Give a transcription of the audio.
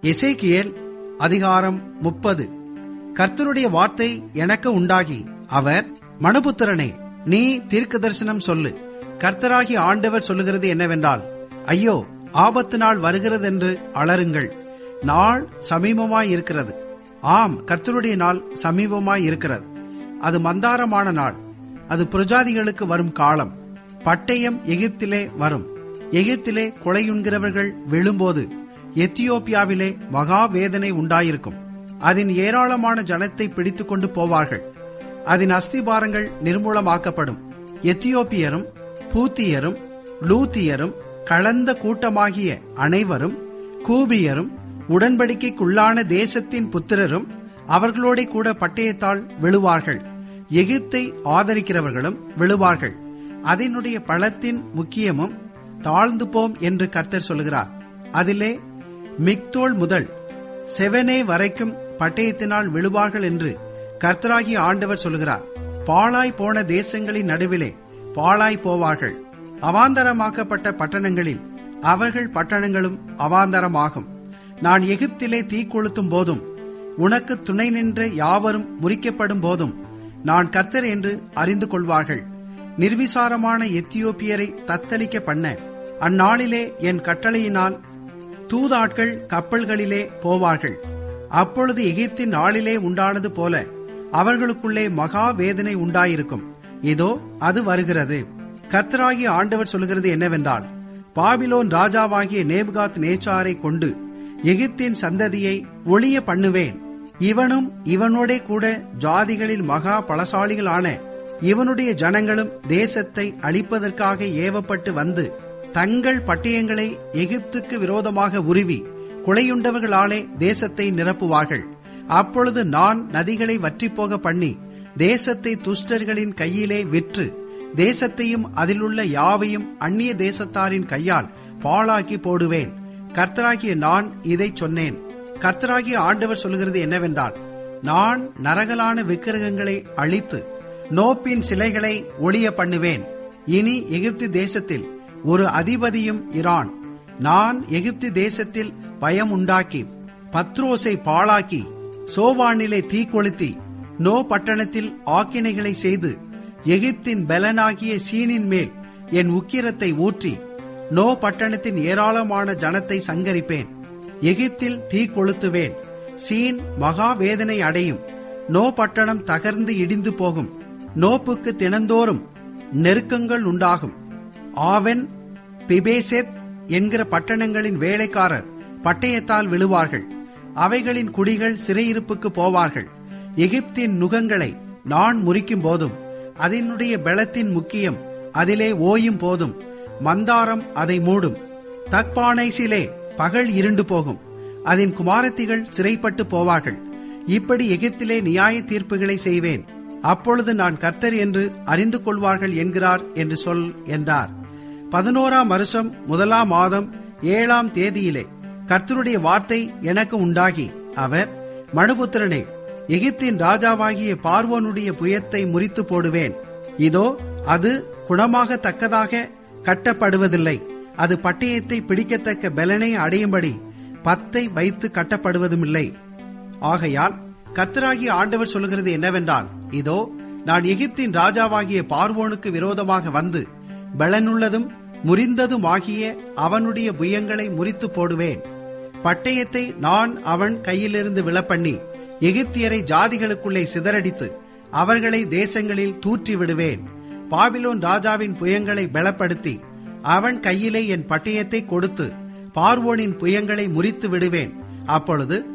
எசேக்கியேல் அதிகாரம் முப்பது கர்த்தருடைய வார்த்தை எனக்கு உண்டாகி அவர் மனுபுத்திரனே நீ தீர்க்க தரிசனம் சொல்லு கர்த்தராகி ஆண்டவர் சொல்லுகிறது என்னவென்றால் ஐயோ ஆபத்து நாள் வருகிறதென்று அலறுங்கள் நாள் சமீபமாய் இருக்கிறது ஆம் கர்த்தருடைய நாள் சமீபமாய் இருக்கிறது அது மந்தாரமான நாள் அது புரஜாதிகளுக்கு வரும் காலம் பட்டயம் எகிப்திலே வரும் எகிப்திலே கொலையுண்கிறவர்கள் விழும்போது எத்தியோப்பியாவிலே மகா வேதனை உண்டாயிருக்கும் அதன் ஏராளமான ஜனத்தை பிடித்துக் கொண்டு போவார்கள் அதன் அஸ்திபாரங்கள் நிர்மூலமாக்கப்படும் எத்தியோப்பியரும் பூத்தியரும் லூத்தியரும் கலந்த கூட்டமாகிய அனைவரும் கூபியரும் உடன்படிக்கைக்குள்ளான தேசத்தின் புத்திரரும் அவர்களோட கூட பட்டயத்தால் விழுவார்கள் எகிப்தை ஆதரிக்கிறவர்களும் விழுவார்கள் அதனுடைய பழத்தின் முக்கியமும் தாழ்ந்து போம் என்று கர்த்தர் சொல்கிறார் அதிலே மிக்தோல் முதல் செவனே வரைக்கும் பட்டயத்தினால் விழுவார்கள் என்று கர்த்தராகிய ஆண்டவர் சொல்கிறார் பாழாய் போன தேசங்களின் நடுவிலே பாழாய் போவார்கள் அவாந்தரமாக்கப்பட்ட பட்டணங்களில் அவர்கள் பட்டணங்களும் அவாந்தரமாகும் நான் எகிப்திலே தீ கொளுத்தும் போதும் உனக்கு துணை நின்ற யாவரும் முறிக்கப்படும் போதும் நான் கர்த்தர் என்று அறிந்து கொள்வார்கள் நிர்விசாரமான எத்தியோப்பியரை தத்தளிக்க பண்ண அந்நாளிலே என் கட்டளையினால் தூதாட்கள் கப்பல்களிலே போவார்கள் அப்பொழுது எகிப்தின் நாளிலே உண்டானது போல அவர்களுக்குள்ளே மகா வேதனை உண்டாயிருக்கும் இதோ அது வருகிறது கர்த்தராகிய ஆண்டவர் சொல்கிறது என்னவென்றால் பாபிலோன் ராஜாவாகிய நேபுகாத் நேச்சாரை கொண்டு எகிப்தின் சந்ததியை ஒளிய பண்ணுவேன் இவனும் இவனோடே கூட ஜாதிகளில் மகா பலசாலிகளான இவனுடைய ஜனங்களும் தேசத்தை அழிப்பதற்காக ஏவப்பட்டு வந்து தங்கள் பட்டயங்களை எகிப்துக்கு விரோதமாக உருவி கொலையுண்டவர்களாலே தேசத்தை நிரப்புவார்கள் அப்பொழுது நான் நதிகளை வற்றிப்போக பண்ணி தேசத்தை துஷ்டர்களின் கையிலே விற்று தேசத்தையும் அதிலுள்ள யாவையும் அந்நிய தேசத்தாரின் கையால் பாழாக்கி போடுவேன் கர்த்தராகிய நான் இதை சொன்னேன் கர்த்தராகிய ஆண்டவர் சொல்கிறது என்னவென்றால் நான் நரகலான விக்கிரகங்களை அழித்து நோப்பின் சிலைகளை ஒளிய பண்ணுவேன் இனி எகிப்து தேசத்தில் ஒரு அதிபதியும் இரான் நான் எகிப்து தேசத்தில் பயம் உண்டாக்கி பத்ரோஸை பாழாக்கி சோவானிலே தீ கொளுத்தி நோ பட்டணத்தில் ஆக்கினைகளை செய்து எகிப்தின் பலனாகிய சீனின் மேல் என் உக்கிரத்தை ஊற்றி நோ பட்டணத்தின் ஏராளமான ஜனத்தை சங்கரிப்பேன் எகிப்தில் தீ கொளுத்துவேன் சீன் மகா வேதனை அடையும் நோ பட்டணம் தகர்ந்து இடிந்து போகும் நோப்புக்கு தினந்தோறும் நெருக்கங்கள் உண்டாகும் ஆவென் பிபேசெத் என்கிற பட்டணங்களின் வேலைக்காரர் பட்டயத்தால் விழுவார்கள் அவைகளின் குடிகள் சிறையிருப்புக்கு போவார்கள் எகிப்தின் நுகங்களை நான் முறிக்கும் போதும் அதனுடைய பலத்தின் முக்கியம் அதிலே ஓயும் போதும் மந்தாரம் அதை மூடும் தக்பானைசிலே பகல் இருண்டு போகும் அதன் குமாரத்திகள் சிறைப்பட்டு போவார்கள் இப்படி எகிப்திலே நியாய தீர்ப்புகளை செய்வேன் அப்பொழுது நான் கர்த்தர் என்று அறிந்து கொள்வார்கள் என்கிறார் என்று சொல் என்றார் பதினோராம் வருஷம் முதலாம் மாதம் ஏழாம் தேதியிலே கர்த்தருடைய வார்த்தை எனக்கு உண்டாகி அவர் மனுபுத்திரனே எகிப்தின் ராஜாவாகிய பார்வோனுடைய புயத்தை முறித்து போடுவேன் இதோ அது குணமாகத்தக்கதாக கட்டப்படுவதில்லை அது பட்டயத்தை பிடிக்கத்தக்க பலனை அடையும்படி பத்தை வைத்து கட்டப்படுவதுமில்லை ஆகையால் கர்த்தராகிய ஆண்டவர் சொல்லுகிறது என்னவென்றால் இதோ நான் எகிப்தின் ராஜாவாகிய பார்வோனுக்கு விரோதமாக வந்து பலனுள்ளதும் முறிந்ததுமாகிய அவனுடைய புயங்களை முறித்து போடுவேன் பட்டயத்தை நான் அவன் கையிலிருந்து விழப்பண்ணி எகிப்தியரை ஜாதிகளுக்குள்ளே சிதறடித்து அவர்களை தேசங்களில் தூற்றி விடுவேன் பாபிலோன் ராஜாவின் புயங்களை பலப்படுத்தி அவன் கையிலே என் பட்டயத்தை கொடுத்து பார்வோனின் புயங்களை முறித்து விடுவேன் அப்பொழுது